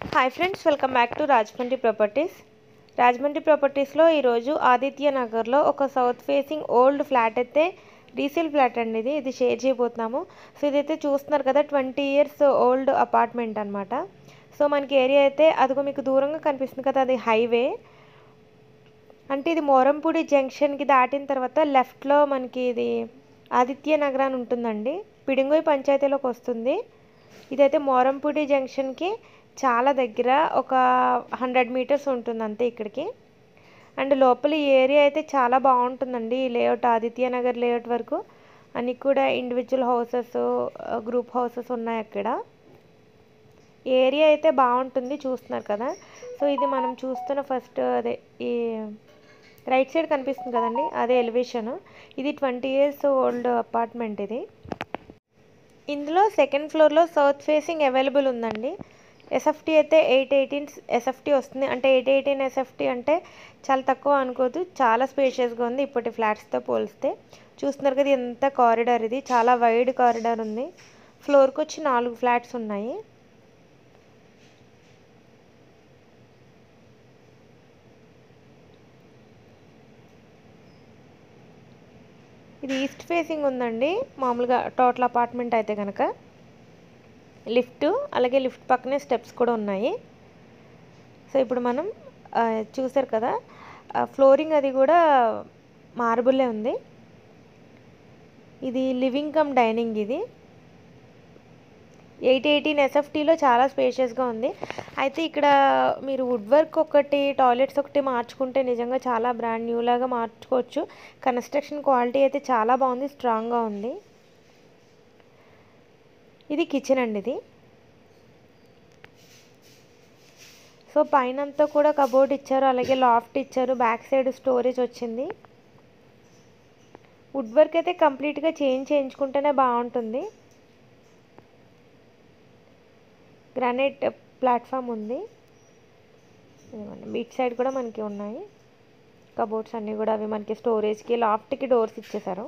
hi friends welcome back to Rajahmundry properties Rajahmundry ప్రాపర్టీస్లో ఈరోజు ఆదిత్య నగర్లో ఒక సౌత్ ఫేసింగ్ ఓల్డ్ ఫ్లాట్ అయితే రీసేల్ ఫ్లాట్ అండి ఇది ఇది షేర్ చేయబోతున్నాము సో ఇదైతే చూస్తున్నారు కదా ట్వంటీ ఇయర్స్ ఓల్డ్ అపార్ట్మెంట్ అనమాట సో మనకి ఏరియా అయితే అదిగో మీకు దూరంగా కనిపిస్తుంది కదా అది హైవే అంటే ఇది మోరంపూడి జంక్షన్కి దాటిన తర్వాత లెఫ్ట్లో మనకి ఇది ఆదిత్య నగర్ అని ఉంటుందండి పిడింగోయ్ పంచాయతీలోకి వస్తుంది ఇదైతే మోరంపూడి జంక్షన్కి చాలా దగ్గర ఒక హండ్రెడ్ మీటర్స్ ఉంటుంది అంతే ఇక్కడికి అండ్ లోపల ఈ ఏరియా అయితే చాలా బాగుంటుందండి ఈ లేఅవుట్ ఆదిత్య నగర్ లేఅవుట్ వరకు అన్ని కూడా ఇండివిజువల్ హౌసెస్ గ్రూప్ హౌసెస్ ఉన్నాయి అక్కడ ఏరియా అయితే బాగుంటుంది చూస్తున్నారు కదా సో ఇది మనం చూస్తున్న ఫస్ట్ అదే ఈ రైట్ సైడ్ కనిపిస్తుంది కదండి అదే ఎలివేషన్ ఇది ట్వంటీ ఇయర్స్ ఓల్డ్ అపార్ట్మెంట్ ఇది ఇందులో సెకండ్ ఫ్లోర్లో సౌత్ ఫేసింగ్ అవైలబుల్ ఉందండి ఎస్ఎఫ్టీ అయితే ఎయిట్ ఎయిటీన్ ఎస్ఎఫ్టీ వస్తుంది అంటే ఎయిట్ ఎయిటీన్ ఎస్ఎఫ్టీ అంటే చాలా తక్కువ అనుకోదు చాలా స్పేషియస్గా ఉంది ఇప్పటి ఫ్లాట్స్తో పోలిస్తే చూస్తున్నారు కదా ఎంత కారిడార్ ఇది చాలా వైడ్ కారిడార్ ఉంది ఫ్లోర్కి వచ్చి నాలుగు ఫ్లాట్స్ ఉన్నాయి ఇది ఈస్ట్ ఫేసింగ్ ఉందండి మామూలుగా టోటల్ అపార్ట్మెంట్ అయితే కనుక లిఫ్ట్ అలాగే లిఫ్ట్ పక్కనే స్టెప్స్ కూడా ఉన్నాయి సో ఇప్పుడు మనం చూసారు కదా ఫ్లోరింగ్ అది కూడా మార్బుల్లే ఉంది ఇది లివింగ్ కమ్ డైనింగ్ ఇది ఎయిట్ ఎయిటీన్ ఎస్ఎఫ్టీలో చాలా స్పేషియస్గా ఉంది అయితే ఇక్కడ మీరు వుడ్ వర్క్ ఒకటి టాయిలెట్స్ ఒకటి మార్చుకుంటే నిజంగా చాలా బ్రాండ్ న్యూ లాగా మార్చుకోవచ్చు కన్స్ట్రక్షన్ క్వాలిటీ అయితే చాలా బాగుంది స్ట్రాంగ్గా ఉంది ఇది కిచెన్ అండి ఇది సో పైన అంతా కూడా కబోర్డ్ ఇచ్చారు అలాగే లాఫ్ట్ ఇచ్చారు బ్యాక్ సైడ్ స్టోరేజ్ వచ్చింది వుడ్ వర్క్ అయితే కంప్లీట్గా చేంజ్ చేయించుకుంటేనే బాగుంటుంది గ్రానైట్ ప్లాట్ఫామ్ ఉంది బీచ్ సైడ్ కూడా మనకి ఉన్నాయి కబోర్డ్స్ అన్నీ కూడా అవి మనకి స్టోరేజ్కి లాఫ్ట్కి డోర్స్ ఇచ్చేసారు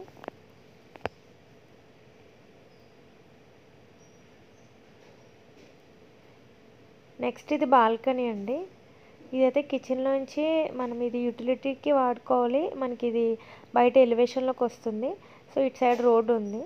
నెక్స్ట్ ఇది బాల్కనీ అండి ఇదైతే కిచెన్లోంచి మనం ఇది యూటిలిటీకి వాడుకోవాలి మనకి ఇది బయట ఎలివేషన్లోకి వస్తుంది సో ఇటు సైడ్ రోడ్ ఉంది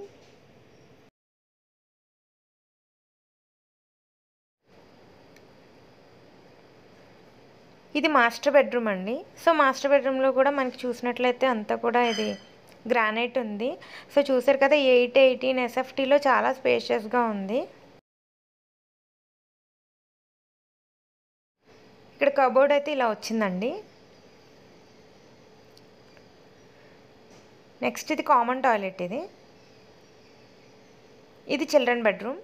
ఇది మాస్టర్ బెడ్రూమ్ అండి సో మాస్టర్ బెడ్రూమ్లో కూడా మనకి చూసినట్లయితే అంతా కూడా ఇది గ్రానైట్ ఉంది సో చూసారు కదా ఎయిట్ ఎయిటీన్ ఎస్ఎఫ్టీలో చాలా స్పేషియస్గా ఉంది ఇక్కడ కబోర్డ్ అయితే ఇలా వచ్చిందండి నెక్స్ట్ ఇది కామన్ టాయిలెట్ ఇది ఇది చిల్డ్రన్ బెడ్రూమ్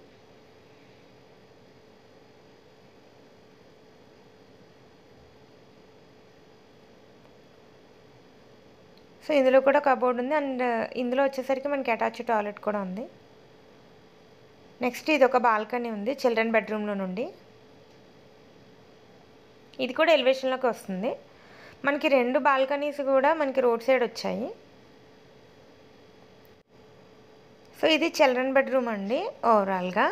సో ఇందులో కూడా కబోర్డ్ ఉంది అండ్ ఇందులో వచ్చేసరికి మనకి అటాచ్ టాయిలెట్ కూడా ఉంది నెక్స్ట్ ఇది ఒక బాల్కనీ ఉంది చిల్డ్రన్ బెడ్రూమ్లో నుండి ఇది కూడా ఎలివేషన్లోకి వస్తుంది మనకి రెండు బాల్కనీస్ కూడా మనకి రోడ్ సైడ్ వచ్చాయి సో ఇది చిల్డ్రన్ బెడ్రూమ్ అండి ఓవరాల్గా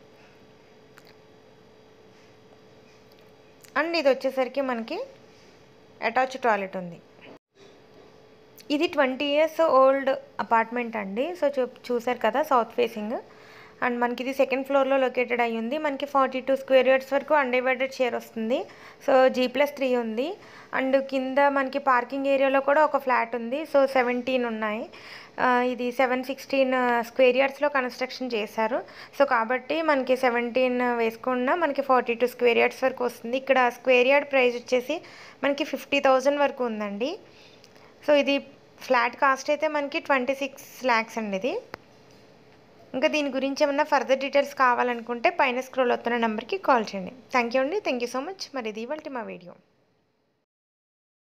అండ్ ఇది వచ్చేసరికి మనకి అటాచ్ టాయిలెట్ ఉంది ఇది ట్వంటీ ఇయర్స్ ఓల్డ్ అపార్ట్మెంట్ అండి సో చూ చూసారు కదా సౌత్ ఫేసింగ్ అండ్ మనకి ఇది సెకండ్ ఫ్లోర్లో లొకేటెడ్ అయ్యి ఉంది మనకి ఫార్టీ టూ స్క్వేర్ యార్డ్స్ వరకు అన్డివైడెడ్ షేర్ వస్తుంది సో జీ ప్లస్ త్రీ ఉంది అండ్ కింద మనకి పార్కింగ్ ఏరియాలో కూడా ఒక ఫ్లాట్ ఉంది సో సెవెంటీన్ ఉన్నాయి ఇది సెవెన్ సిక్స్టీన్ స్క్వేర్ యార్డ్స్లో కన్స్ట్రక్షన్ చేశారు సో కాబట్టి మనకి సెవెంటీన్ వేసుకున్న మనకి ఫార్టీ టూ స్క్వేర్ యార్డ్స్ వరకు వస్తుంది ఇక్కడ స్క్వేర్ యార్డ్ ప్రైస్ వచ్చేసి మనకి ఫిఫ్టీ థౌజండ్ వరకు ఉందండి సో ఇది ఫ్లాట్ కాస్ట్ అయితే మనకి ట్వంటీ సిక్స్ ల్యాక్స్ అండి ఇది ఇంకా దీని గురించి ఏమన్నా ఫర్దర్ డీటెయిల్స్ కావాలనుకుంటే పైన స్క్రోల్ అవుతున్న నెంబర్కి కాల్ చేయండి థ్యాంక్ యూ అండి థ్యాంక్ యూ సో మచ్ మరి ఇది ఇవాళ మా వీడియో